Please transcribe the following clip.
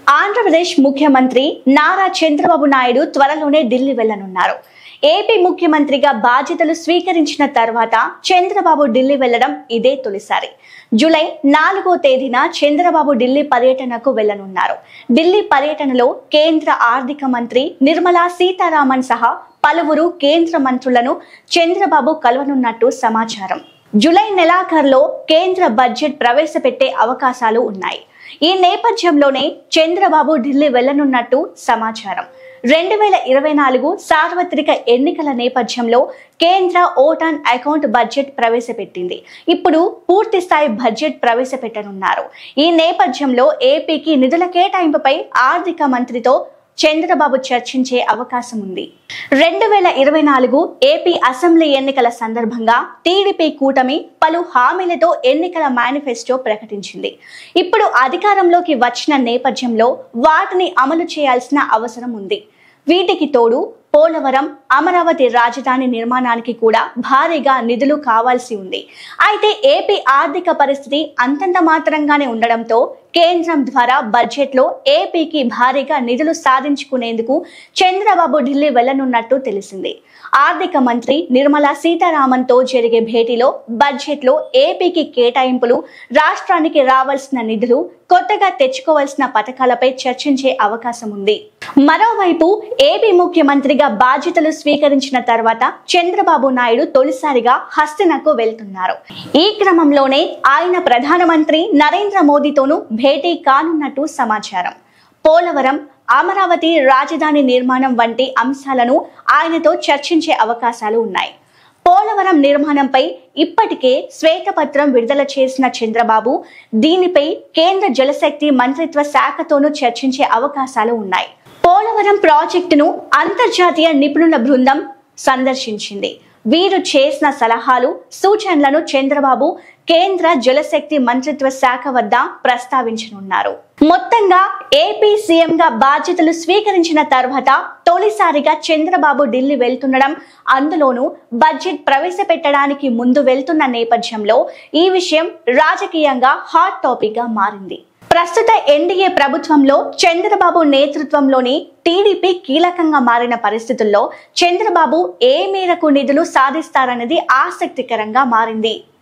ఆంధ్రప్రదేశ్ ముఖ్యమంత్రి నారా చంద్రబాబు నాయుడు త్వరలోనే ఢిల్లీ వెళ్లనున్నారు ఏపీ ముఖ్యమంత్రిగా బాధ్యతలు స్వీకరించిన తర్వాత చంద్రబాబు ఢిల్లీ వెళ్లడం ఇదే తొలిసారి జూలై నాలుగో తేదీన చంద్రబాబు ఢిల్లీ పర్యటనకు వెళ్లనున్నారు ఢిల్లీ పర్యటనలో కేంద్ర ఆర్థిక మంత్రి నిర్మలా సీతారామన్ సహా పలువురు కేంద్ర మంత్రులను చంద్రబాబు కలవనున్నట్టు సమాచారం జూలై నెలాఖరులో కేంద్ర బడ్జెట్ ప్రవేశపెట్టే అవకాశాలు ఉన్నాయి ఈ నేపథ్యంలోనే చంద్రబాబు ఢిల్లీ వెళ్లనున్నట్టు సమాచారం రెండు వేల ఇరవై నాలుగు సార్వత్రిక ఎన్నికల నేపథ్యంలో కేంద్ర ఓటాన్ అకౌంట్ బడ్జెట్ ప్రవేశపెట్టింది ఇప్పుడు పూర్తి స్థాయి బడ్జెట్ ప్రవేశపెట్టనున్నారు ఈ నేపథ్యంలో ఏపీకి నిధుల కేటాయింపుపై ఆర్థిక మంత్రితో చంద్రబాబు చర్చించే అవకాశం ఉంది రెండు వేల ఇరవై నాలుగు ఏపీ అసెంబ్లీ ఎన్నికల సందర్భంగా టీడీపీ కూటమి పలు హామీలతో ఎన్నికల మేనిఫెస్టో ప్రకటించింది ఇప్పుడు అధికారంలోకి వచ్చిన నేపథ్యంలో వాటిని అమలు చేయాల్సిన అవసరం ఉంది వీటికి తోడు పోలవరం అమరావతి రాజధాని నిర్మాణానికి కూడా భారీగా నిధులు కావాల్సి ఉంది అయితే ఏపీ ఆర్థిక పరిస్థితి అంతంత మాత్రంగానే ఉండడంతో కేంద్రం ద్వారా బడ్జెట్లో ఏపీకి భారీగా నిధులు సాధించుకునేందుకు చంద్రబాబు ఢిల్లీ వెళ్లనున్నట్టు తెలిసింది ఆర్థిక మంత్రి నిర్మలా సీతారామన్తో జరిగే భేటీలో బడ్జెట్లో ఏపీకి కేటాయింపులు రాష్ట్రానికి రావాల్సిన నిధులు కొత్తగా తెచ్చుకోవాల్సిన పథకాలపై చర్చించే అవకాశం ఉంది మరోవైపు ఏపీ ముఖ్యమంత్రిగా బాధ్యతలు స్వీకరించిన తర్వాత చంద్రబాబు నాయుడు తొలిసారిగా హస్తినకు వెళ్తున్నారు ఈ క్రమంలోనే ఆయన ప్రధానమంత్రి నరేంద్ర మోదీతోనూ భేటీ కానున్నట్టు సమాచారం పోలవరం అమరావతి రాజధాని నిర్మాణం వంటి అంశాలను ఆయనతో చర్చించే అవకాశాలు ఉన్నాయి పోలవరం నిర్మాణంపై ఇప్పటికే శ్వేతపత్రం విడుదల చేసిన చంద్రబాబు దీనిపై కేంద్ర జలశక్తి మంత్రిత్వ శాఖతోనూ చర్చించే అవకాశాలు ఉన్నాయి పోలవరం ప్రాజెక్టును అంతర్జాతీయ నిపుణుల బృందం సందర్శించింది వీరు చేసిన సలహాలు సూచనలను చంద్రబాబు కేంద్ర జలశక్తి మంత్రిత్వ శాఖ వద్ద ప్రస్తావించనున్నారు మొత్తంగా ఏపీ సీఎంగా బాధ్యతలు స్వీకరించిన తర్వాత తొలిసారిగా చంద్రబాబు ఢిల్లీ వెళ్తుండడం అందులోనూ బడ్జెట్ ప్రవేశపెట్టడానికి ముందు వెళ్తున్న నేపథ్యంలో ఈ విషయం రాజకీయంగా హాట్ టాపిక్ గా మారింది ప్రస్తుత ఎన్డీఏ ప్రభుత్వంలో చంద్రబాబు నేతృత్వంలోని టీడీపీ కీలకంగా మారిన పరిస్థితుల్లో చంద్రబాబు ఏ మేరకు నిధులు సాధిస్తారన్నది ఆసక్తికరంగా మారింది